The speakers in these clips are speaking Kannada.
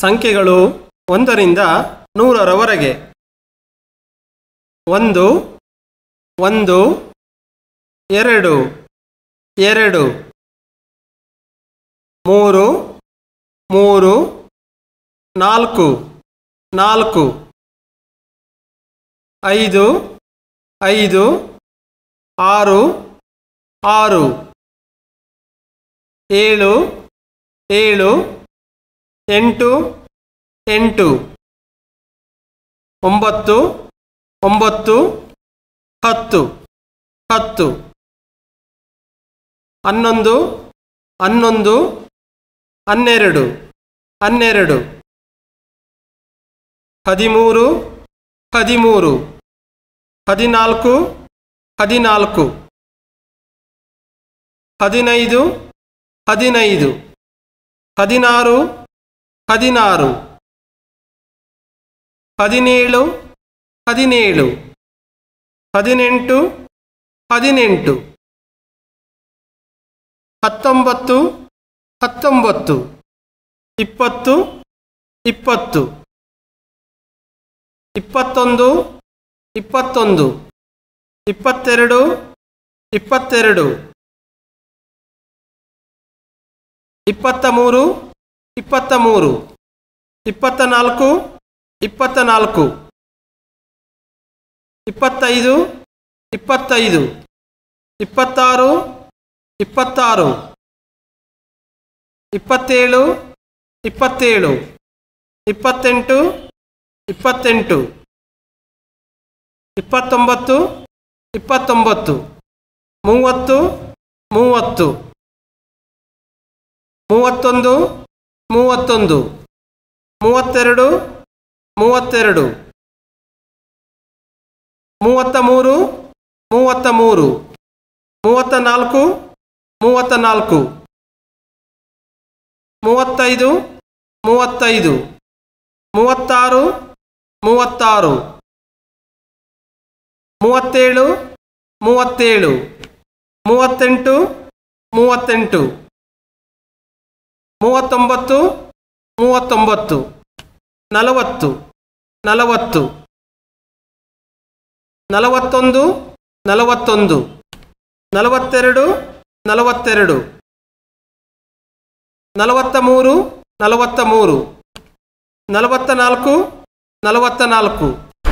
ಸಂಖ್ಯೆಗಳು ಒಂದರಿಂದ ನೂರರವರೆಗೆ ಒಂದು ಒಂದು ಎರಡು ಎರಡು ಮೂರು ಮೂರು ನಾಲ್ಕು ನಾಲ್ಕು ಐದು ಐದು ಆರು ಆರು ಏಳು ಏಳು ಎಂಟು ಎಂಟು ಒಂಬತ್ತು ಒಂಬತ್ತು ಹತ್ತು ಹತ್ತು ಹನ್ನೊಂದು ಹನ್ನೊಂದು ಹನ್ನೆರಡು ಹನ್ನೆರಡು ಹದಿಮೂರು ಹದಿಮೂರು ಹದಿನಾಲ್ಕು ಹದಿನಾಲ್ಕು ಹದಿನೈದು ಹದಿನೈದು ಹದಿನಾರು ಹದಿನಾರು ಹದಿನೇಳು ಹದಿನೇಳು ಹದಿನೆಂಟು ಹದಿನೆಂಟು ಹತ್ತೊಂಬತ್ತು ಹತ್ತೊಂಬತ್ತು ಇಪ್ಪತ್ತು ಇಪ್ಪತ್ತು ಇಪ್ಪತ್ತೊಂದು ಇಪ್ಪತ್ತೊಂದು ಇಪ್ಪತ್ತೆರಡು ಇಪ್ಪತ್ತೆರಡು ಇಪ್ಪತ್ತ ಮೂರು ಇಪ್ಪತ್ತ ಮೂರು ಇಪ್ಪತ್ತ ನಾಲ್ಕು ಇಪ್ಪತ್ತ ನಾಲ್ಕು ಇಪ್ಪತ್ತೈದು ಇಪ್ಪತ್ತೈದು ಇಪ್ಪತ್ತಾರು ಇಪ್ಪತ್ತಾರು ಇಪ್ಪತ್ತೇಳು ಇಪ್ಪತ್ತೇಳು ಇಪ್ಪತ್ತೆಂಟು ಇಪ್ಪತ್ತೆಂಟು ಇಪ್ಪತ್ತೊಂಬತ್ತು ಇಪ್ಪತ್ತೊಂಬತ್ತು ಮೂವತ್ತು ಮೂವತ್ತು ಮೂವತ್ತೊಂದು ಮೂವತ್ತೊಂದು ಮೂವತ್ತೆರಡು ಮೂವತ್ತೆರಡು ಮೂವತ್ತ ಮೂರು ಮೂವತ್ತ ಮೂರು ಮೂವತ್ತ ನಾಲ್ಕು ಮೂವತ್ತ ನಾಲ್ಕು ಮೂವತ್ತೈದು ಮೂವತ್ತೈದು ಮೂವತ್ತಾರು ಮೂವತ್ತಾರು ಮೂವತ್ತೇಳು ಮೂವತ್ತೇಳು ಮೂವತ್ತೆಂಟು ಮೂವತ್ತೆಂಟು ಮೂವತ್ತೊಂಬತ್ತು ಮೂವತ್ತೊಂಬತ್ತು ನಲವತ್ತು ನಲವತ್ತು ನಲವತ್ತೊಂದು ನಲವತ್ತೊಂದು ನಲವತ್ತೆರಡು ನಲವತ್ತೆರಡು ನಲವತ್ತ ಮೂರು ನಲವತ್ತ ಮೂರು ನಲವತ್ತ ನಾಲ್ಕು ನಲವತ್ತ ನಾಲ್ಕು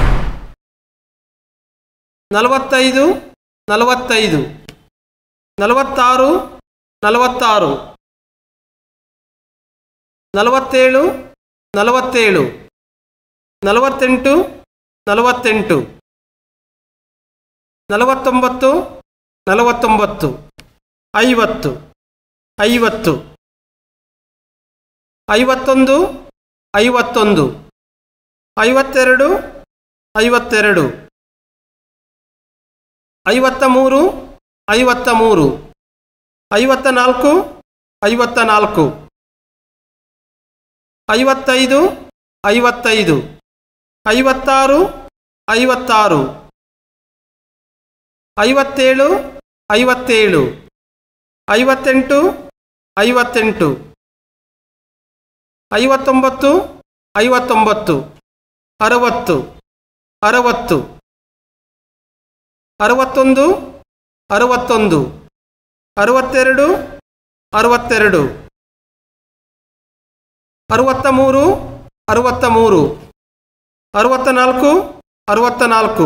ನಲವತ್ತೈದು ನಲವತ್ತೈದು ನಲವತ್ತಾರು ನಲವತ್ತಾರು ನಲವತ್ತೇಳು ನಲವತ್ತೇಳು ನಲವತ್ತೆಂಟು ನಲವತ್ತೆಂಟು ನಲವತ್ತೊಂಬತ್ತು ನಲವತ್ತೊಂಬತ್ತು ಐವತ್ತು ಐವತ್ತು ಐವತ್ತೊಂದು ಐವತ್ತೊಂದು ಐವತ್ತೆರಡು ಐವತ್ತೆರಡು ಐವತ್ತ ಮೂರು ಐವತ್ತ ಮೂರು ಐವತ್ತ ನಾಲ್ಕು ಐವತ್ತ ನಾಲ್ಕು ಐವತ್ತೈದು ಐವತ್ತೈದು ಐವತ್ತಾರು ಐವತ್ತಾರು ಐವತ್ತೇಳು ಐವತ್ತೇಳು ಐವತ್ತೆಂಟು ಐವತ್ತೆಂಟು ಐವತ್ತೊಂಬತ್ತು ಐವತ್ತೊಂಬತ್ತು ಅರವತ್ತು ಅರವತ್ತು ಅರವತ್ತೊಂದು ಅರವತ್ತೊಂದು ಅರವತ್ತೆರಡು ಅರವತ್ತೆರಡು ಅರವತ್ತ ಮೂರು ಅರವತ್ತ ಮೂರು ಅರವತ್ತ ನಾಲ್ಕು ಅರವತ್ತ ನಾಲ್ಕು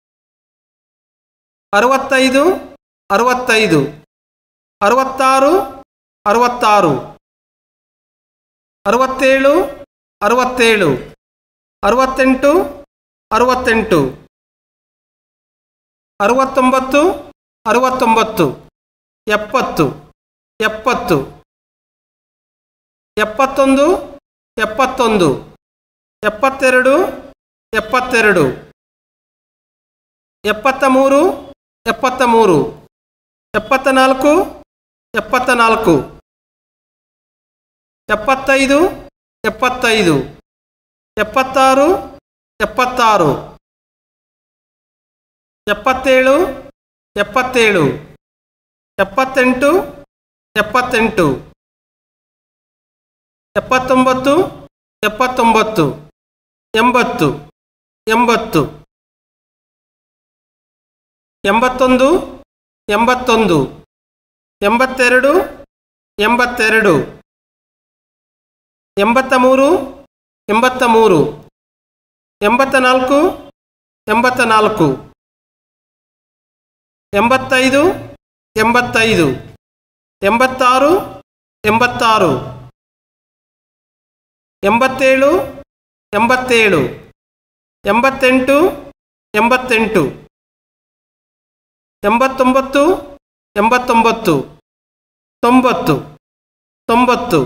ಅರವತ್ತೈದು ಅರವತ್ತೈದು ಅರವತ್ತಾರು ಅರವತ್ತಾರು ಅರವತ್ತೇಳು ಅರವತ್ತೇಳು ಅರವತ್ತೆಂಟು ಅರವತ್ತೆಂಟು ಅರವತ್ತೊಂಬತ್ತು ಅರವತ್ತೊಂಬತ್ತು ಎಪ್ಪತ್ತು ಎಪ್ಪತ್ತು ಎಪ್ಪತ್ತೊಂದು ಎಪ್ಪತ್ತೊಂದು ಎಪ್ಪತ್ತೆರಡು ಎಪ್ಪತ್ತೆರಡು ಎಪ್ಪತ್ತ ಮೂರು ಎಪ್ಪತ್ತ ಮೂರು ಎಪ್ಪತ್ತ ನಾಲ್ಕು ಎಪ್ಪತ್ತ ನಾಲ್ಕು ಎಪ್ಪತ್ತೈದು ಎಪ್ಪತ್ತೈದು ಎಪ್ಪತ್ತಾರು ಎಪ್ಪತ್ತಾರು ಎಪ್ಪತ್ತೇಳು ಎಪ್ಪತ್ತೇಳು ಎಪ್ಪತ್ತೆಂಟು ಎಪ್ಪತ್ತೆಂಟು ಎಪ್ಪತ್ತೊಂಬತ್ತು ಎಪ್ಪತ್ತೊಂಬತ್ತು ಎಂಬತ್ತು ಎಂಬತ್ತು ಎಂಬತ್ತೊಂದು ಎಂಬತ್ತೊಂದು ಎಂಬತ್ತೆರಡು ಎಂಬತ್ತೆರಡು ಎಂಬತ್ತ ಮೂರು ಎಂಬತ್ತ ಮೂರು ಎಂಬತ್ತ ನಾಲ್ಕು ಎಂಬತ್ತ ನಾಲ್ಕು ಎಂಬತ್ತೈದು ಎಂಬತ್ತೈದು ಎಂಬತ್ತಾರು ಎಂಬತ್ತಾರು ಎಂಬತ್ತೇಳು ಎಂಬತ್ತೇಳು ಎಂಬತ್ತೆಂಟು ಎಂಬತ್ತೆಂಟು ಎಂಬತ್ತೊಂಬತ್ತು ಎಂಬತ್ತೊಂಬತ್ತು ತೊಂಬತ್ತು ತೊಂಬತ್ತು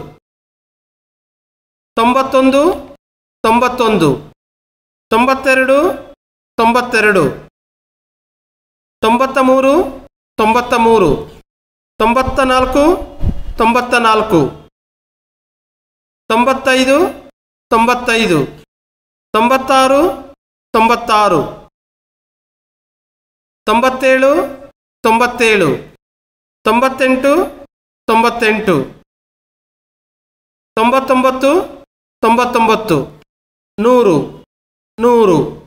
ತೊಂಬತ್ತೊಂದು ತೊಂಬತ್ತೊಂದು ತೊಂಬತ್ತೆರಡು ತೊಂಬತ್ತೆರಡು ತೊಂಬತ್ತ ಮೂರು ತೊಂಬತ್ತ ಮೂರು ತೊಂಬತ್ತ ನಾಲ್ಕು ತೊಂಬತ್ತ ನಾಲ್ಕು ತೊಂಬತ್ತೈದು ತೊಂಬತ್ತೈದು ತೊಂಬತ್ತಾರು ತೊಂಬತ್ತಾರು ತೊಂಬತ್ತೇಳು ತೊಂಬತ್ತೇಳು ತೊಂಬತ್ತೆಂಟು ತೊಂಬತ್ತೆಂಟು ತೊಂಬತ್ತೊಂಬತ್ತು ತೊಂಬತ್ತೊಂಬತ್ತು ನೂರು ನೂರು